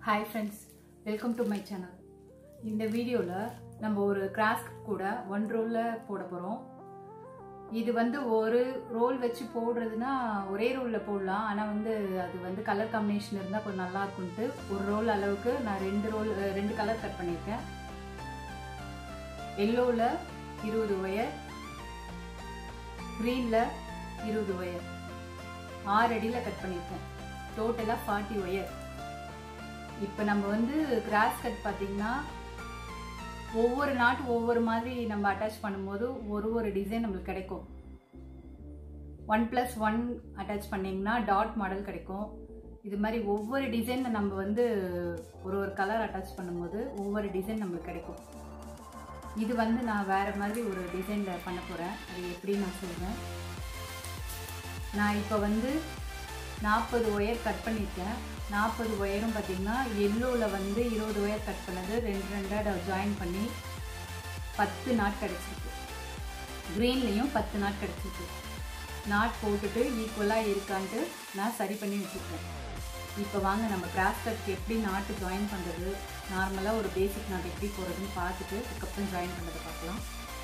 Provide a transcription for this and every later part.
hi friends welcome to my channel இந்த வீடியோவில் நம்ம ஒரு கிராஸ்க் கூட ஒன் ரோலில் போட போகிறோம் இது வந்து ஒரு ரோல் வச்சு போடுறதுனா ஒரே ரோலில் போடலாம் ஆனால் வந்து அது வந்து கலர் காம்பினேஷன் இருந்தால் கொஞ்சம் நல்லா இருக்கும்ட்டு ஒரு ரோல் அளவுக்கு நான் ரெண்டு ரோல் ரெண்டு கலர் கட் பண்ணியிருக்கேன் எல்லோவில் இருபது ஒயர் க்ரீனில் இருபது ஒயர் ஆறு அடியில் கட் பண்ணியிருக்கேன் டோட்டலாக ஃபார்ட்டி ஒயர் இப்போ நம்ம வந்து கிராஸ் கட் பார்த்தீங்கன்னா ஒவ்வொரு நாட்டு ஒவ்வொரு மாதிரி நம்ம அட்டாச் பண்ணும்போது ஒரு ஒரு டிசைன் நம்மளுக்கு கிடைக்கும் ஒன் ப்ளஸ் ஒன் அட்டாச் பண்ணிங்கன்னா டாட் மாடல் கிடைக்கும் இது மாதிரி ஒவ்வொரு டிசைன் நம்ம வந்து ஒரு ஒரு கலர் அட்டாச் பண்ணும்போது ஒவ்வொரு டிசைன் நம்மளுக்கு கிடைக்கும் இது வந்து நான் வேறு மாதிரி ஒரு டிசைனில் பண்ண போகிறேன் அது எப்படி நான் சொல்கிறேன் நான் இப்போ வந்து நாற்பது ஒயர் கட் பண்ணியிருக்கேன் நாற்பது ஒயரும் பார்த்திங்கன்னா எல்லோவில் வந்து இருபது ஒயர் கட் பண்ணது ரெண்டு ரெண்டாக ஜாயின் பண்ணி பத்து நாட் கிடச்சிருக்கு க்ரீன்லேயும் பத்து நாட் கிடச்சிருக்கு நாட் போட்டுட்டு ஈக்குவலாக இருக்கான்ட்டு நான் சரி பண்ணி வச்சுருக்கேன் இப்போ வாங்க நம்ம கிராஸ் கட்க்கு எப்படி நாட்டு ஜாயின் பண்ணுறது நார்மலாக ஒரு பேசிக் நாட் எப்படி போகிறதுன்னு பார்த்துட்டு அதுக்கப்புறம் ஜாயின் பண்ணுறதை பார்க்கலாம்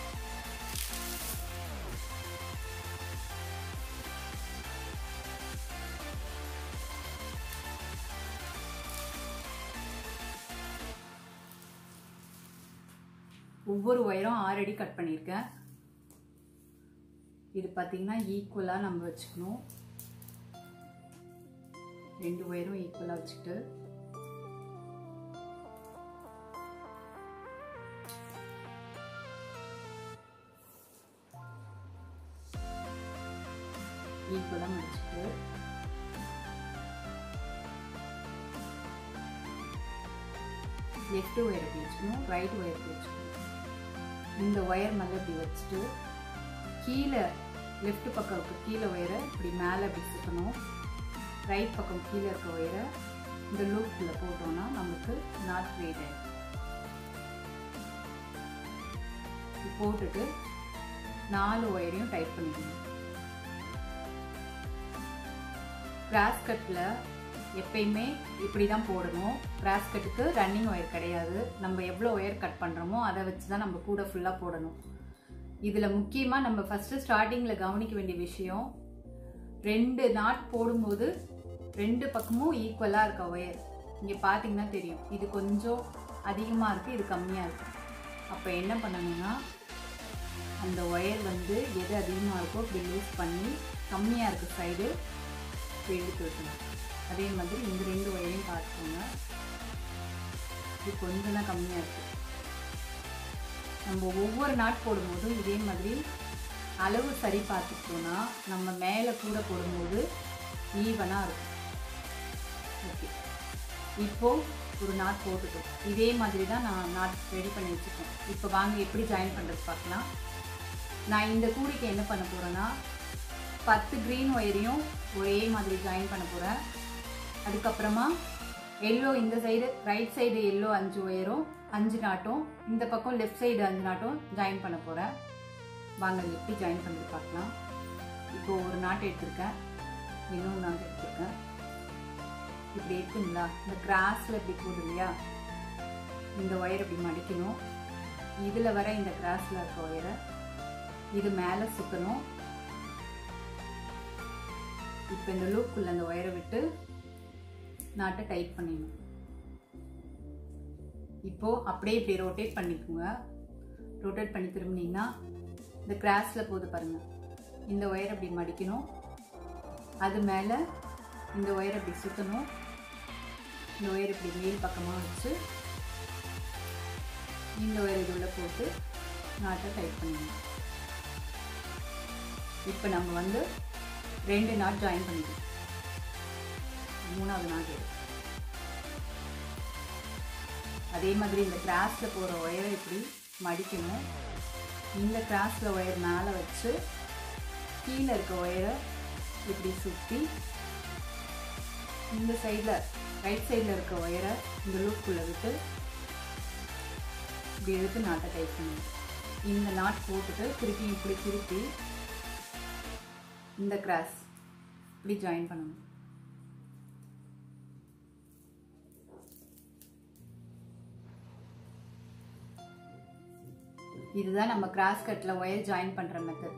ஒவ்வொரு ஒயரும் ஆறு அடி கட் பண்ணியிருக்கேன் இது பார்த்தீங்கன்னா ஈக்குவலாக நம்ம வச்சுக்கணும் ரெண்டு ஒயரும் ஈக்குவலாக வச்சுட்டு ஈக்குவலாக மடிச்சுட்டு லெஃப்ட் ஒயர் எப்படி வச்சுக்கணும் ரைட் ஒயர் எப்படி வச்சுக்கணும் இந்த ஒயர் மேலே இப்படி வச்சுட்டு கீழே லெஃப்ட் பக்கம் இருக்க கீழே ஒயரை இப்படி மேலே இப்படி சுற்றணும் ரைட் பக்கம் கீழே இருக்க ஒயரை இந்த லூப்பில் போட்டோம்னா நமக்கு நாட் கிரியேட் ஆகிடும் போட்டுட்டு நாலு ஒயரையும் டைட் பண்ணிக்கணும் கிராஸ் கட்டில் எப்பயுமே இப்படி தான் போடணும் கிராஸ் கட்டுக்கு ரன்னிங் ஒயர் கிடையாது நம்ம எவ்வளோ ஒயர் கட் பண்ணுறோமோ அதை வச்சு தான் நம்ம கூட ஃபுல்லாக போடணும் இதில் முக்கியமாக நம்ம ஃபஸ்ட்டு ஸ்டார்டிங்கில் கவனிக்க வேண்டிய விஷயம் ரெண்டு நாட் போடும்போது ரெண்டு பக்கமும் ஈக்குவலாக இருக்க ஒயர் இங்கே பார்த்தீங்கன்னா தெரியும் இது கொஞ்சம் அதிகமாக இருக்குது இது கம்மியாக இருக்குது அப்போ என்ன பண்ணணும்னா அந்த ஒயர் வந்து எது அதிகமாக இருக்கோ இப்படி லூஸ் பண்ணி கம்மியாக இருக்க சைடு எடுத்து வைக்கணும் அதே மாதிரி இந்த ரெண்டு ஒயரையும் பார்த்துக்கோங்க இது கொஞ்சம் தான் கம்மியாக இருக்குது நம்ம ஒவ்வொரு நாட் போடும்போதும் இதே மாதிரி அளவு சரி பார்த்துக்கிட்டோன்னா நம்ம மேலே கூட போடும்போது ஈவனாக இருக்கும் ஓகே இப்போது ஒரு நாட் போட்டுட்டோம் இதே மாதிரி தான் நான் நாட் ரெடி பண்ணி வச்சுக்கேன் இப்போ வாங்க எப்படி ஜாயின் பண்ணுறது பார்க்கலாம் நான் இந்த கூடைக்கு என்ன பண்ண போகிறேன்னா பத்து க்ரீன் ஒயரையும் ஒரே மாதிரி ஜாயின் பண்ண போகிறேன் அதுக்கப்புறமா எல்லோ இந்த சைடு ரைட் சைடு எல்லோ அஞ்சு ஒயரும் அஞ்சு நாட்டும் இந்த பக்கம் லெஃப்ட் சைடு அஞ்சு நாட்டும் ஜாயின் பண்ண போகிறேன் வாங்க எப்படி ஜாயின் பண்ணி பார்க்கலாம் இப்போ ஒரு நாட்டு எடுத்திருக்கேன் இன்னொரு நாட்டு எடுத்திருக்கேன் இப்படி இருக்குங்களா இந்த கிராஸில் இப்படி போகுது இல்லையா இந்த ஒயர் இப்படி மடிக்கணும் இதில் வர இந்த கிராஸில் இருக்க ஒயரை இது மேலே சுற்றணும் இப்போ இந்த லூப்புக்குள்ள அந்த ஒயரை விட்டு நாட்டை டைட் பண்ணிடணும் இப்போ அப்படியே இப்படி ரொட்டேட் பண்ணிக்கோங்க ரொட்டேட் பண்ணி திரும்பினீங்கன்னா இந்த கிராஸில் போகுது பாருங்க இந்த ஒயரை இப்படி மடிக்கணும் அது மேலே இந்த ஒயரை இப்படி சுற்றணும் இந்த ஒயர் இப்படி மேல் பக்கமாக வச்சு இந்த ஒயர் இது உள்ள போட்டு நாட்டை டைட் பண்ணிடணும் இப்போ நம்ம வந்து ரெண்டு நாட் ஜாயின் பண்ணிக்கணும் மூணாவது நாட் அதே மாதிரி இந்த கிராஸில் போகிற ஒயரை இப்படி மடிக்கணும் இந்த கிராஸில் ஒயர் மேலே வச்சு கீழே இருக்க ஒயரை இப்படி சுற்றி இந்த சைடில் ரைட் சைடில் இருக்க ஒயரை இந்த லூப்புக்குள்ளே விட்டு இப்படி எடுத்து நாட்டை டைட் பண்ணணும் இந்த நாட் போட்டுட்டு திருப்பி இப்படி திருப்பி இந்த கிராஸ் இப்படி ஜாயின் பண்ணணும் இதுதான் நம்ம கிராஸ் கட்டில் ஒயர் ஜாயின் பண்ணுற மெத்தட்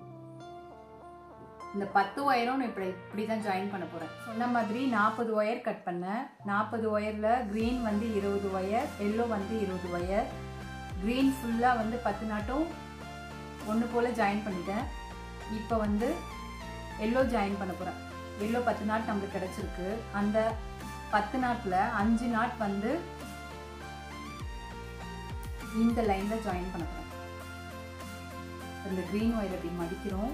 இந்த பத்து ஒயரும் இப்படி இப்படி தான் ஜாயின் பண்ண போகிறேன் சொன்ன மாதிரி நாற்பது ஒயர் கட் பண்ணேன் நாற்பது ஒயரில் க்ரீன் வந்து இருபது ஒயர் எல்லோ வந்து இருபது ஒயர் க்ரீன் ஃபுல்லாக வந்து பத்து நாட்டும் ஒன்று போல் ஜாயின் பண்ணிட்டேன் இப்போ வந்து எல்லோ ஜாயின் பண்ண போகிறேன் எல்லோ பத்து நாட் நம்மளுக்கு கிடச்சிருக்கு அந்த பத்து நாட்டில் அஞ்சு நாட் வந்து இந்த லைனில் ஜாயின் பண்ண போகிறேன் இந்த க்ரீன் ஒயர் அப்படி மடிக்கிறோம்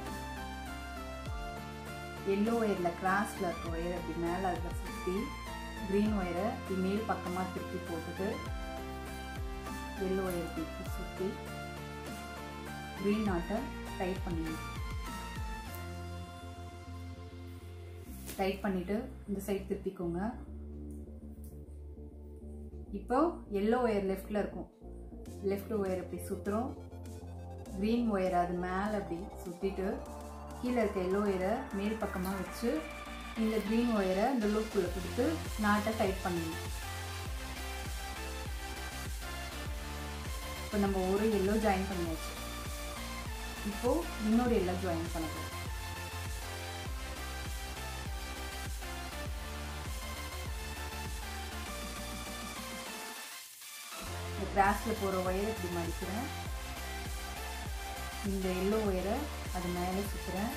எல்லோ ஒயரில் கிராஸில் இருக்க ஒயர் அப்படி மேலே அதில் சுற்றி க்ரீன் ஒயரை இப்படி மேல் பக்கமாக திருப்பி போட்டுட்டு எல்லோ ஒயர் இப்படி சுற்றி க்ரீன் நாட்டை டைட் பண்ணிடணும் டைட் பண்ணிவிட்டு இந்த சைட் திருப்பிக்கோங்க இப்போ எல்லோ ஒயர் லெஃப்டில் இருக்கும் லெஃப்ட் ஒயர் அப்படி சுற்றுறோம் க்ரீன் ஒயர் அது மேலே அப்படி சுற்றிட்டு கீழே இருக்க எல்லோ ஒயரை மேல் பக்கமாக வச்சு இந்த க்ரீன் ஒயரை இந்த லூப்புக்குள்ளே கொடுத்து நாட்டை டைட் பண்ணணும் இப்போ நம்ம ஒரு எல்லோ ஜாயின் பண்ணியாச்சு இப்போது இன்னொரு எல்லோ ஜாயின் பண்ண போகிறோம் இந்த கிராஸில் போகிற ஒயரை இப்படி மடிக்கிறேன் இந்த எல்லோ ஒயரை அது மேலே சுற்றுறேன்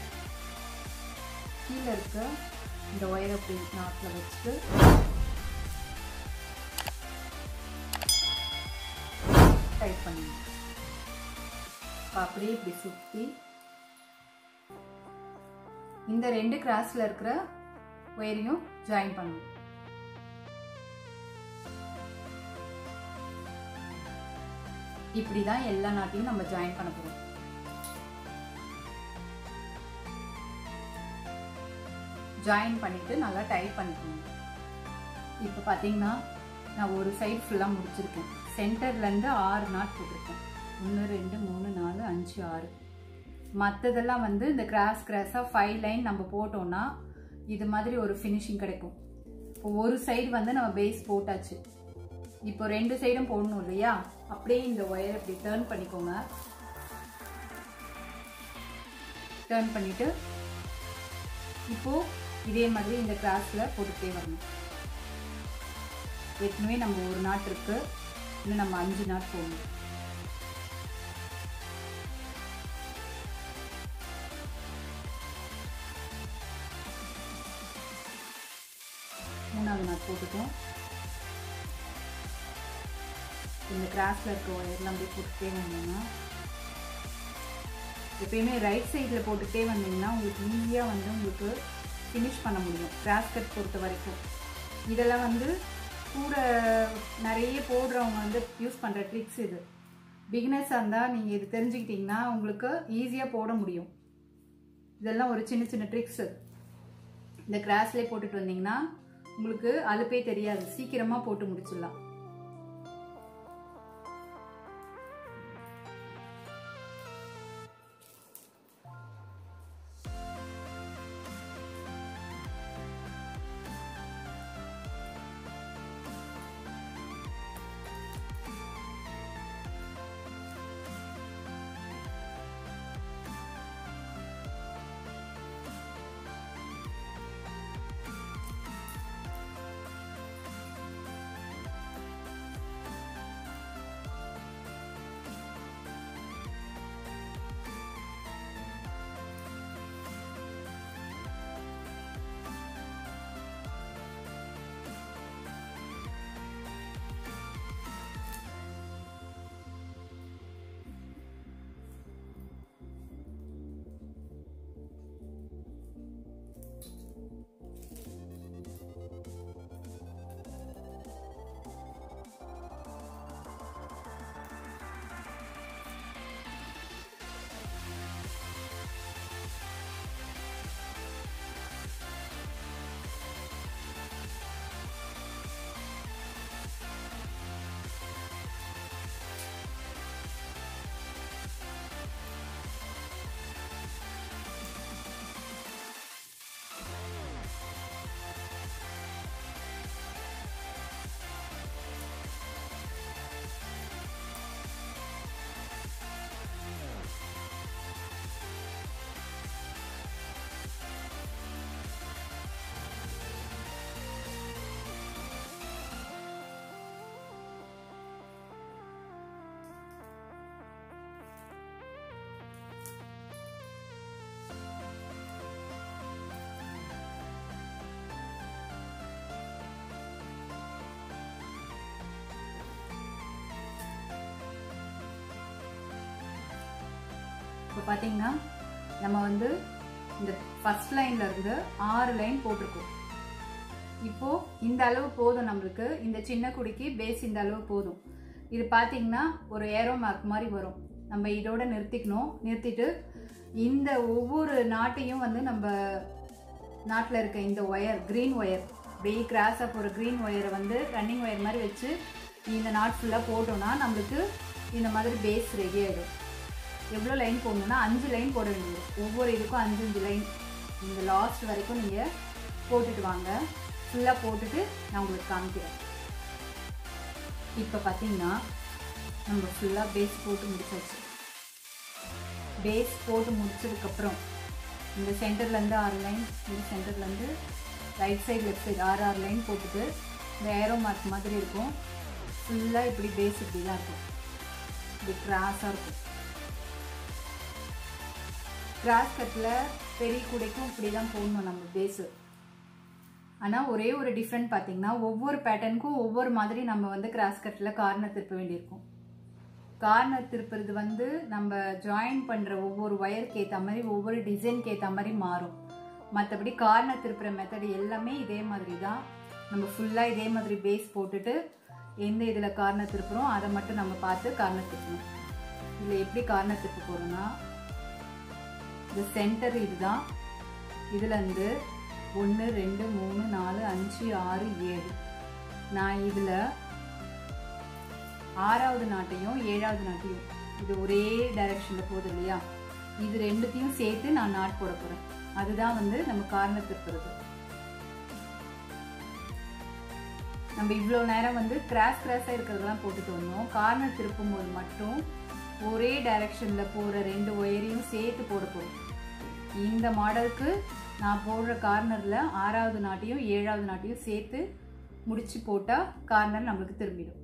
கீழே இருக்க இந்த ஒயரை அப்படி நாட்டில் வச்சுட்டு டைட் பண்ணிடணும் இப்போ அப்படியே இப்படி சுற்றி இந்த ரெண்டு கிராஸில் இருக்கிற ஒயரையும் ஜாயின் பண்ணணும் இப்படி தான் எல்லா நாட்டையும் நம்ம ஜாயின் பண்ண போகிறோம் ஜாயின் பண்ணிவிட்டு நல்லா டைட் பண்ணிக்கணும் இப்போ பார்த்தீங்கன்னா நான் ஒரு சைடு ஃபுல்லாக முடிச்சிருக்கேன் சென்டர்லேருந்து ஆறு நாட் போட்டிருக்கேன் ஒன்று ரெண்டு மூணு நாலு அஞ்சு ஆறு மற்றதெல்லாம் வந்து இந்த கிராஸ் கிராஸாக ஃபைவ் லைன் நம்ம போட்டோம்னா இது மாதிரி ஒரு ஃபினிஷிங் கிடைக்கும் இப்போ ஒரு சைடு வந்து நம்ம பேஸ் போட்டாச்சு இப்போ ரெண்டு சைடும் போடணும் இல்லையா அப்படியே இந்த ஒயர் இப்படி டேர்ன் பண்ணிக்கோங்க டேர்ன் பண்ணிவிட்டு இப்போது இதே மாதிரி இந்த கிராஸில் போட்டுகிட்டே வரணும் ஏற்கனவே நம்ம ஒரு நாட் இருக்குது இன்னும் நம்ம அஞ்சு நாட் போடணும் மூணாவது நாட் போட்டுட்டோம் இந்த கிராஸில் இருக்க ஒயர்லாம் அப்படியே போட்டுகிட்டே வந்தோம்னா எப்பயுமே ரைட் சைடில் போட்டுகிட்டே வந்தீங்கன்னா உங்களுக்கு ஈஸியாக வந்து உங்களுக்கு ஃபினிஷ் பண்ண முடியும் கிராஸ் கட் பொறுத்த வரைக்கும் இதெல்லாம் வந்து கூட நிறைய போடுறவங்க வந்து யூஸ் பண்ணுற ட்ரிக்ஸ் இது பிகினர்ஸாக இருந்தால் நீங்கள் இது தெரிஞ்சுக்கிட்டிங்கன்னா உங்களுக்கு ஈஸியாக போட முடியும் இதெல்லாம் ஒரு சின்ன சின்ன ட்ரிக்ஸு இந்த கிராஸ்லேயே போட்டுட்டு வந்தீங்கன்னா உங்களுக்கு அலுப்பே தெரியாது சீக்கிரமாக போட்டு முடிச்சிடலாம் இப்போ பார்த்தீங்கன்னா நம்ம வந்து இந்த ஃபர்ஸ்ட் லைன்ல இருந்து ஆறு லைன் போட்டிருக்கோம் இப்போ இந்த அளவு போதும் நம்மளுக்கு இந்த சின்ன குடிக்கு பேஸ் இந்த அளவு போதும் இது பார்த்தீங்கன்னா ஒரு ஏரோ மார்க் மாதிரி வரும் நம்ம இதோட நிறுத்திக்கணும் நிறுத்திட்டு இந்த ஒவ்வொரு நாட்டையும் வந்து நம்ம நாட்டில் இருக்க இந்த ஒயர் க்ரீன் ஒயர் அப்படியே கிராஸாக போகிற க்ரீன் ஒயரை வந்து ரன்னிங் ஒயர் மாதிரி வச்சு இந்த நாட் ஃபுல்லாக போட்டோம்னா நம்மளுக்கு இந்த மாதிரி பேஸ் ரெடி ஆகிடும் எவ்வளோ லைன் போடணும்னா அஞ்சு லைன் போட வேண்டியது ஒவ்வொரு இதுக்கும் அஞ்சு அஞ்சு லைன் இந்த லாஸ்ட் வரைக்கும் நீங்கள் போட்டுட்டு வாங்க ஃபுல்லாக போட்டுட்டு நான் உங்களுக்கு காமிக்கிறேன் இப்போ பார்த்தீங்கன்னா நம்ம ஃபுல்லாக பேஸ் போட்டு முடிச்சாச்சு பேஸ் போட்டு முடிச்சதுக்கப்புறம் இந்த சென்டர்லேருந்து ஆறு லைன் இந்த சென்டர்லேருந்து ரைட் சைடு லெஃப்ட் சைடு ஆறு ஆறு லைன் போட்டுட்டு இந்த ஏரோ மார்க் மாதிரி இருக்கும் ஃபுல்லாக இப்படி பேஸ் இப்படி தான் இருக்கும் இப்படி கிராஸாக இருக்கும் கிராஸ் கட்டில் பெரிய கூடைக்கும் இப்படி தான் போடணும் நம்ம பேஸு ஆனால் ஒரே ஒரு டிஃப்ரெண்ட் பார்த்தீங்கன்னா ஒவ்வொரு பேட்டர்னுக்கும் ஒவ்வொரு மாதிரி நம்ம வந்து கிராஸ் கட்டில் கார்னர் திருப்ப வேண்டியிருக்கும் கார்னர் திருப்புறது வந்து நம்ம ஜாயின் பண்ணுற ஒவ்வொரு ஒயருக்கு ஏற்ற மாதிரி ஒவ்வொரு டிசைனுக்கு ஏற்ற மாதிரி மாறும் மற்றபடி கார்னர் திருப்புற மெத்தட் எல்லாமே இதே மாதிரி தான் நம்ம ஃபுல்லாக இதே மாதிரி பேஸ் போட்டுட்டு எந்த இதில் கார்னர் திருப்புறோம் அதை மட்டும் நம்ம பார்த்து கார்னர் திருப்பணும் இதில் எப்படி கார்னர் திருப்ப போகிறோம்னா இந்த சென்டர் இதுதான் இதுலேருந்து ஒன்று ரெண்டு மூணு நாலு அஞ்சு ஆறு ஏழு நான் இதில் ஆறாவது நாட்டையும் ஏழாவது நாட்டையும் இது ஒரே டைரக்ஷனில் போகுது இல்லையா இது ரெண்டுத்தையும் சேர்த்து நான் நாட் போட போகிறேன் அதுதான் வந்து நம்ம கார்னர் திருப்புறது நம்ம இவ்வளோ நேரம் வந்து கிராஸ் கிராஸாக இருக்கிறதெல்லாம் போட்டுட்டு வந்தோம் கார்னர் திருப்பும் போது மட்டும் ஒரே டைரக்ஷனில் போகிற ரெண்டு ஒயரையும் சேர்த்து போட போகிறோம் இந்த மாடலுக்கு நான் போடுற கார்னரில் ஆறாவது நாட்டையும் ஏழாவது நாட்டையும் சேர்த்து முடிச்சு போட்டால் கார்னர் நம்மளுக்கு திரும்பிடும்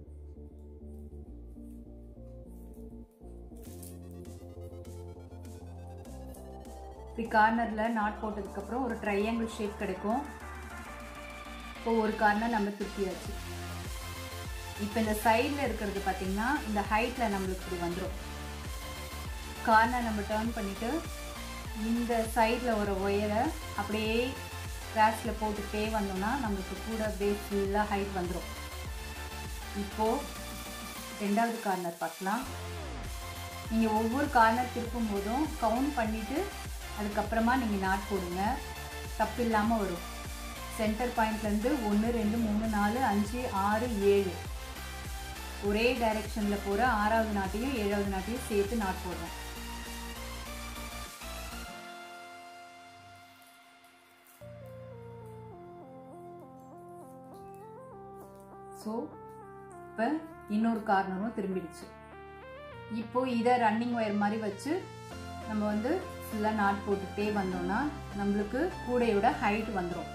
இப்படி கார்னரில் நாட் போட்டதுக்கப்புறம் ஒரு ட்ரையாங்கிள் ஷேப் கிடைக்கும் இப்போ ஒரு கார்னர் நம்ம திருப்பியாச்சு இப்போ இந்த சைடில் இருக்கிறது பார்த்திங்கன்னா இந்த ஹைட்டில் நம்மளுக்கு இப்படி வந்துடும் கார்னர் நம்ம டேர்ன் பண்ணிவிட்டு இந்த சைடில் ஒரு ஒயரை அப்படியே கிராஸில் போட்டுகிட்டே வந்தோம்னா நம்மளுக்கு கூட பேஸ் ஃபுல்லாக ஹைட் வந்துடும் இப்போது ரெண்டாவது கார்னர் பார்க்கலாம் நீங்கள் ஒவ்வொரு கார்னர் திருப்பும் போதும் கவுண்ட் பண்ணிவிட்டு அதுக்கப்புறமா நீங்கள் நாட் போடுங்க தப்பு இல்லாமல் வரும் சென்டர் பாயிண்ட்லேருந்து ஒன்று ரெண்டு மூணு நாலு அஞ்சு ஆறு ஏழு ஒரே டைரெக்ஷனில் போகிற ஆறாவது நாட்டையும் ஏழாவது நாட்டையும் சேர்த்து நாட் போடுறோம் ஸோ இப்போ இன்னொரு கார்னரும் திரும்பிடுச்சு இப்போ இதை ரன்னிங் ஒயர் மாதிரி வச்சு நம்ம வந்து ஃபுல்லாக நாட் போட்டுகிட்டே வந்தோம்னா நம்மளுக்கு கூடையோட ஹைட் வந்துடும்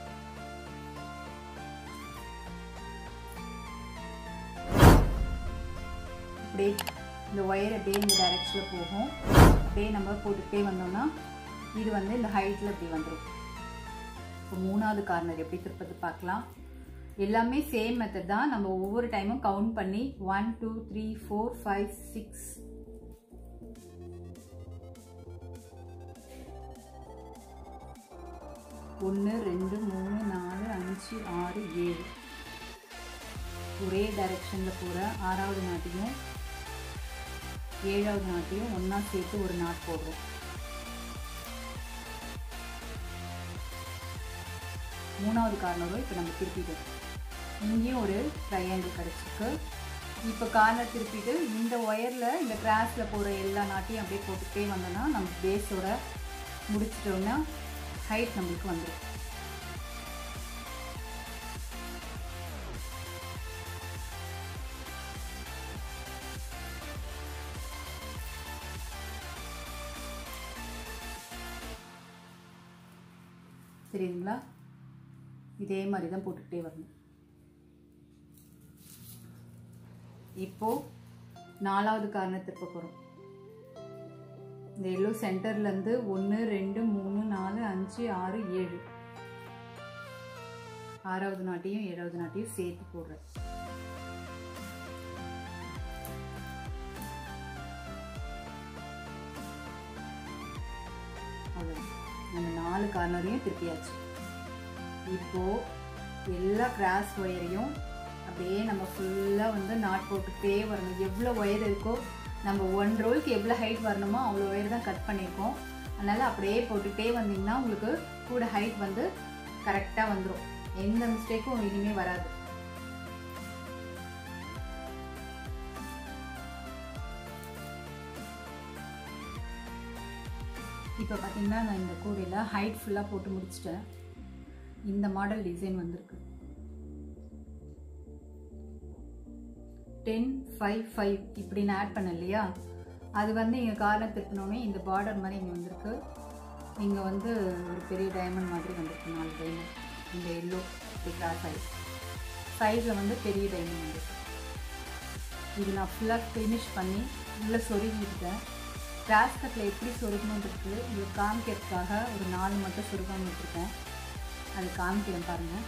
அப்படியே இந்த ஒயர் அப்படியே இந்த டைரக்ஷனில் போகும் அப்படியே நம்ம போட்டுக்கிட்டே வந்தோம்னா இது வந்து இந்த ஹைட்டில் இப்படி வந்துடும் இப்போ மூணாவது கார்னர் எப்படி திருப்பது பார்க்கலாம் எல்லாமே சேம் மெத்தட் தான் நம்ம ஒவ்வொரு டைமும் கவுண்ட் பண்ணி one two three four five six ஒன்று ரெண்டு மூணு நாலு அஞ்சு ஆறு ஏழு ஒரே டைரக்ஷனில் போகிற ஆறாவது நாட்டையும் ஏழாவது நாட்டையும் ஒன்றா சேர்த்து ஒரு நாட் போடுறோம் மூணாவது கார்னரும் இப்போ நம்ம திருப்பிட்டோம் இங்கேயும் ஒரு ட்ரையாங்கிள் கிடச்சிருக்கு இப்போ கார்னர் திருப்பிட்டு இந்த ஒயரில் இந்த கிராஸில் போகிற எல்லா நாட்டையும் அப்படியே போட்டுக்கிட்டே வந்தோம்னா நம்ம பேஸோட முடிச்சிட்டோம்னா ஹைட் நம்மளுக்கு வந்துடும் சரிங்களா இதே மாதிரி தான் போட்டுக்கிட்டே வரணும் இப்போ நாலாவது கார்னர் திருப்ப போகிறோம் இந்த எல்லோ சென்டர்லேருந்து ஒன்று ரெண்டு மூணு நாலு அஞ்சு ஆறு ஏழு ஆறாவது நாட்டையும் ஏழாவது நாட்டையும் சேர்த்து போடுறேன் அவ்வளோதான் நம்ம நாலு கார்னரையும் திருப்பியாச்சு இப்போது எல்லா கிராஸ் ஒயரையும் அப்படியே நம்ம ஃபுல்லாக வந்து நாட் போட்டுக்கிட்டே வரணும் எவ்வளோ ஒயர் இருக்கோ நம்ம ஒன் ரோலுக்கு எவ்வளோ ஹைட் வரணுமோ அவ்வளோ ஒயர் தான் கட் பண்ணியிருக்கோம் அதனால் அப்படியே போட்டுகிட்டே வந்தீங்கன்னா உங்களுக்கு கூட ஹைட் வந்து கரெக்டாக வந்துடும் எந்த மிஸ்டேக்கும் இனிமேல் வராது இப்போ பார்த்தீங்கன்னா நான் இந்த கூடையில் ஹைட் ஃபுல்லாக போட்டு முடிச்சிட்டேன் இந்த மாடல் டிசைன் வந்திருக்கு டென் ஃபைவ் ஃபைவ் இப்படி நான் ஆட் பண்ணேன் இல்லையா அது வந்து இங்கே கார்னர் திருப்பினோடனே இந்த பார்டர் மாதிரி இங்கே வந்திருக்கு இங்கே வந்து ஒரு பெரிய டைமண்ட் மாதிரி வந்திருக்கு நாலு டைமண்ட் இந்த எல்லோ இப்படி கிராஸ் ஆகி சைடில் வந்து பெரிய டைமண்ட் வந்திருக்கு இது நான் ஃபுல்லாக ஃபினிஷ் பண்ணி உள்ளே சொருகிட்டேன் கிராஸ் கட்டில் எப்படி சொருகணுன்றது இது காமிக்கிறதுக்காக ஒரு நாலு மட்டும் சொருகாமல் விட்டுருக்கேன் அது காமிக்கிறேன் பாருங்கள்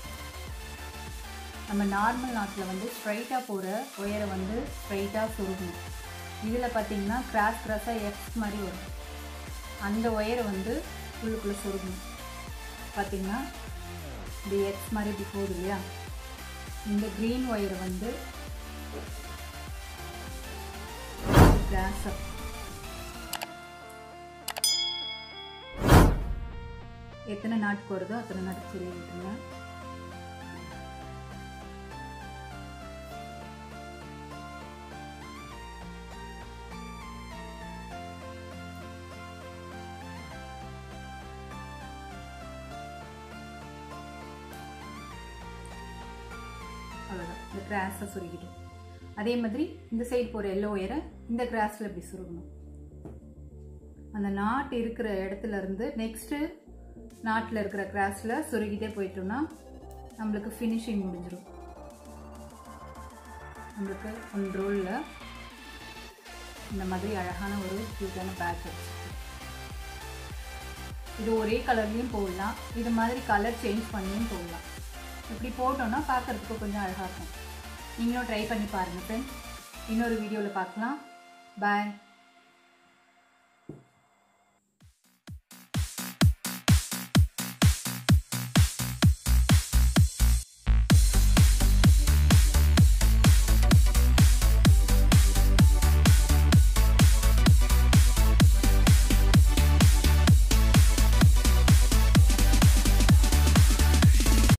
நம்ம நார்மல் நாட்டில் வந்து ஸ்ட்ரைட்டாக போகிற ஒயரை வந்து ஸ்ட்ரைட்டாக சொருகணும் இதில் பார்த்தீங்கன்னா கிராஸ் கிராஸாக எக்ஸ் மாதிரி வரும் அந்த ஒயரை வந்து உள்ளுக்குள்ளே சொருகணும் பார்த்தீங்கன்னா இந்த எக்ஸ் மாதிரி இப்படி போகுது இல்லையா இந்த க்ரீன் ஒயரை வந்து கிராஸாக எத்தனை நாட்டுக்கு வருதோ அத்தனை நாட்டுக்கு சொல்லி விட்டுருங்க அவ்வளோதான் இந்த கிராஸை சுருக்கிட்டோம் அதே மாதிரி இந்த சைடு போகிற எல்லோ ஒயரை இந்த கிராஸில் இப்படி சுருகணும் அந்த நாட் இருக்கிற இடத்துல இருந்து நெக்ஸ்ட்டு நாட்டில் இருக்கிற கிராஸில் சுருகிட்டே போயிட்டோம்னா நம்மளுக்கு ஃபினிஷிங் முடிஞ்சிடும் நம்மளுக்கு ஒன் ரோலில் இந்த மாதிரி அழகான ஒரு க்யூட்டான பேக் வச்சு இது ஒரே கலர்லேயும் போடலாம் இது மாதிரி கலர் சேஞ்ச் பண்ணியும் போடலாம் இப்படி போட்டோன்னா பார்க்குறதுக்கு கொஞ்சம் அழகாக இருக்கும் நீங்களும் ட்ரை பண்ணி பாருங்கள் ஃப்ரெண்ட்ஸ் இன்னொரு வீடியோவில் பார்க்கலாம் பாய்